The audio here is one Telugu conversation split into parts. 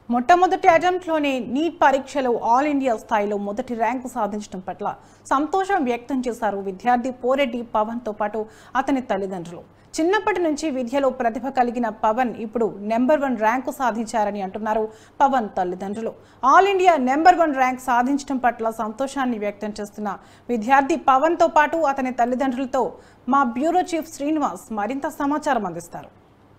మొట్టమొదటి అటెంప్ట్లోనే నీట్ పరీక్షలో ఆల్ ఇండియా స్థాయిలో మొదటి ర్యాంకు సాధించడం పట్ల సంతోషం వ్యక్తం చేశారు విద్యార్థి పోరెడ్డి పవన్తో పాటు అతని తల్లిదండ్రులు చిన్నప్పటి నుంచి విద్యలో ప్రతిభ కలిగిన పవన్ ఇప్పుడు నెంబర్ వన్ ర్యాంకు సాధించారని అంటున్నారు పవన్ తల్లిదండ్రులు all India number one rank సాధించడం పట్ల సంతోషాన్ని వ్యక్తం చేస్తున్న విద్యార్థి పవన్తో పాటు అతని తల్లిదండ్రులతో మా బ్యూరో చీఫ్ శ్రీనివాస్ మరింత సమాచారం అందిస్తారు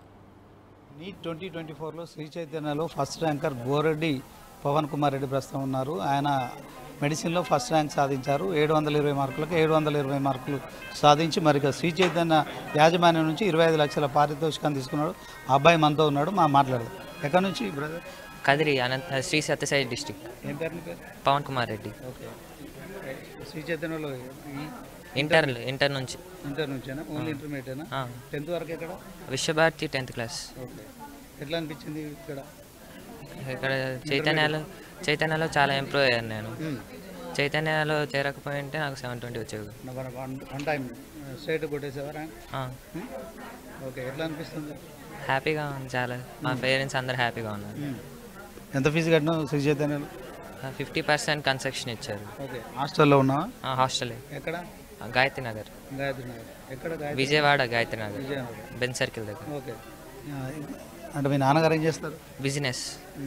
నీట్ ట్వంటీ ట్వంటీ ఫోర్లో శ్రీ చైతన్యలో ఫస్ట్ ర్యాంకర్ బోరెడ్డి పవన్ కుమార్ రెడ్డి ప్రస్తుతం ఉన్నారు ఆయన మెడిసిన్లో ఫస్ట్ ర్యాంక్ సాధించారు ఏడు వందల ఇరవై మార్కులకు ఏడు వందల ఇరవై మార్కులు సాధించి మరి ఇక శ్రీ చైతన్య యాజమాన్యం నుంచి ఇరవై ఐదు లక్షల పారితోషికాన్ని తీసుకున్నాడు ఆ అబ్బాయి మనతో ఉన్నాడు మా మాట్లాడదు ఎక్కడి నుంచి బ్రదర్ కదిరి అనంత శ్రీ సత్యసాయి డిస్టిక్ ఏం పేరు నీ పేరు పవన్ కుమార్ రెడ్డి ఓకే శ్రీ చైతన్యలో ఈ ఇంటర్ ఇంటర్ నుంచి ఇంటర్ నుంచేనా ఓన్లీ ఇంటర్మీడియటేనా ఆ, టెన్త్ వరకు ఎక్కడ విశ్వభారతి టెన్త్ క్లాస్ ఓకే ఎట్లా అనిపించింది ఇక్కడ ఇక్కడ చైతన్యలో చైతన్యలో చాలా ఇంప్రూవ్ అయ్యాను నేను మ్మ్. చైతన్యలో చేరకపోయింటే నాకు సెవెన్ ట్వంటీ వచ్చేది one one one time straight కొట్టేసేవా ర్యాంక్ ఆ, ఓకే ఎట్లా అనిపిస్తుంది హ్యాపీగా ఉంది చాలా మా పేరెంట్స్ అందరు హ్యాపీగా ఉన్నారు ఎంత ఫీజు కట్టినావు శ్రీ చైతన్యలో ఫిఫ్టీ పర్సెంట్ కన్సెక్షన్ ఇచ్చారు ఓకే హాస్టల్లో ఉన్నావా ఆ, హాస్టలే ఎక్కడ ఆ, గాయత్రి నగర్ గాయత్రి నగర్ ఎక్కడ గాయత్రి విజయవాడ గాయత్రి నగర్ విజయనగరం బెన్ సర్కిల్ దగ్గర ఓకే ఆ, అంటే మీ నాన్నగారు ఏం చేస్తారు బిజినెస్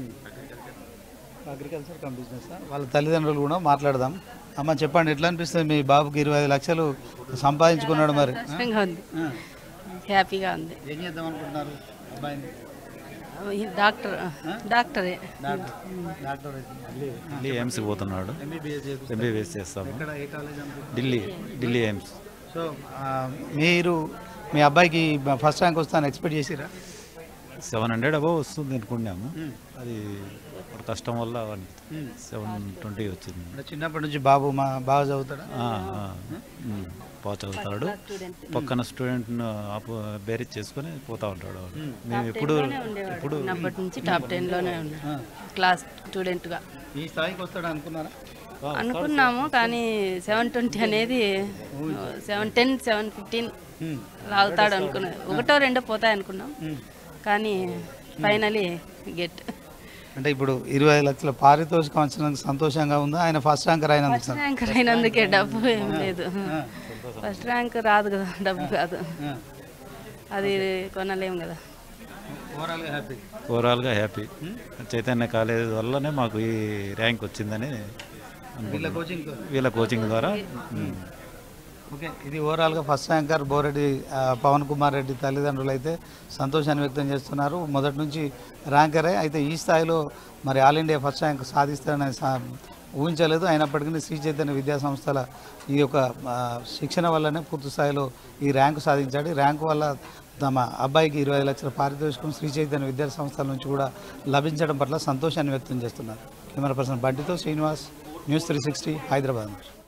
అగ్రికల్చర్ కమ్ బిజినెస్ వాళ్ళ తల్లిదండ్రులు కూడా మాట్లాడదాం అమ్మ చెప్పండి ఎట్లా అనిపిస్తుంది మీ బాబుకి ఇరవై ఐదు లక్షలు సంపాదించుకున్నాడు మరి ఆ? సంతోషంగా ఉంది ఆ. హ్యాపీగా ఉంది ఏం చేద్దాం అనుకుంటున్నారు అబ్బాయిని ఈ డాక్టర్ డాక్టరే డాక్టర్ డాక్టర్ అయితే ఢిల్లీ ఎయిమ్స్కి పోతున్నాడు ఎంబీబీఎస్ చేస్తారు ఎంబీబీఎస్ చేస్తాము ఎక్కడ ఏ కాలేజ్ అనుకుంటున్నారు ఢిల్లీ ఢిల్లీ ఎయిమ్స్ సో ఆ, మీరు మీ అబ్బాయికి ఫస్ట్ ర్యాంక్ వస్తాను ఎక్స్పెక్ట్ చేసిరా సెవెన్ హండ్రెడ్ అబవ్ వస్తుంది అనుకున్నాము అది ఇప్పుడు కష్టం వల్ల సెవెన్ ట్వంటీ వచ్చింది అంటే చిన్నప్పటి నుంచి బాబు మా బాగా చదువుతాడా ఆ, ఆ, ఉమ్, బాగా చదువుతాడు పక్కన స్టూడెంట్ బేరీజ్ చేసుకొని పోతా ఉంటాడు వాడు. మేము ఇప్పుడు ఇప్పుడు చిన్నప్పటి నుంచి టాప్ టెన్లోనే ఉన్నాడు క్లాస్ స్టూడెంట్గా ఈ స్థాయికి వస్తాడు అనుకున్నారా అనుకున్నాము కానీ సెవెన్ ట్వంటీ అనేది సెవెన్ టెన్ సెవెన్ ఫిఫ్టీన్ ఉమ్. లాగుతాడు అనుకున్నాం ఒకటో రెండో పోతాయి అనుకున్నాం కానీ ఫైనలీ గెట్ అంటే ఇప్పుడు ఇరవై ఐదు లక్షల పారితోషికం వచ్చినందుకు సంతోషంగా ఉందా ఆయన ఫస్ట్ ర్యాంకర్ అయినందుకు ఫస్ట్ ర్యాంక్ అయినందుకే డబ్బు ఏం లేదు ఫస్ట్ ర్యాంక్ రాదు కదా డబ్బు కాదు అది కొనలేము కదా ఓవరాల్గా హ్యాపీ ఓవరాల్గా హ్యాపీ చైతన్య కాలేజ్ వల్లనే మాకు ఈ ర్యాంక్ వచ్చిందని వీళ్ళ అనుకుంటున్నాం. కోచింగ్ వీళ్ళ కోచింగ్ ద్వారా ఉమ్. ఓకే ఇది ఓవరాల్గా ఫస్ట్ ర్యాంకర్ బోరెడ్డి ఆ, పవన్ కుమార్ రెడ్డి తల్లిదండ్రులు అయితే సంతోషాన్ని వ్యక్తం చేస్తున్నారు మొదటి నుంచి ర్యాంకరే అయితే ఈ స్థాయిలో మరి ఆల్ ఇండియా ఫస్ట్ ర్యాంక్ సాధిస్తారని సా- ఊహించలేదు అయినప్పటికీ శ్రీ చైతన్య విద్యా సంస్థల ఈ యొక్క ఆ, శిక్షణ వల్లనే పూర్తి స్థాయిలో ఈ ర్యాంకు సాధించాడు ఈ ర్యాంకు వల్ల తమ అబ్బాయికి ఇరవై ఐదు లక్షల పారితోషికం శ్రీ చైతన్య విద్యా సంస్థల నుంచి కూడా లభించడం పట్ల సంతోషాన్ని వ్యక్తం చేస్తున్నారు కెమెరా పర్సన్ బంటితో Srinivas news three sixty Hyderabad నుంచి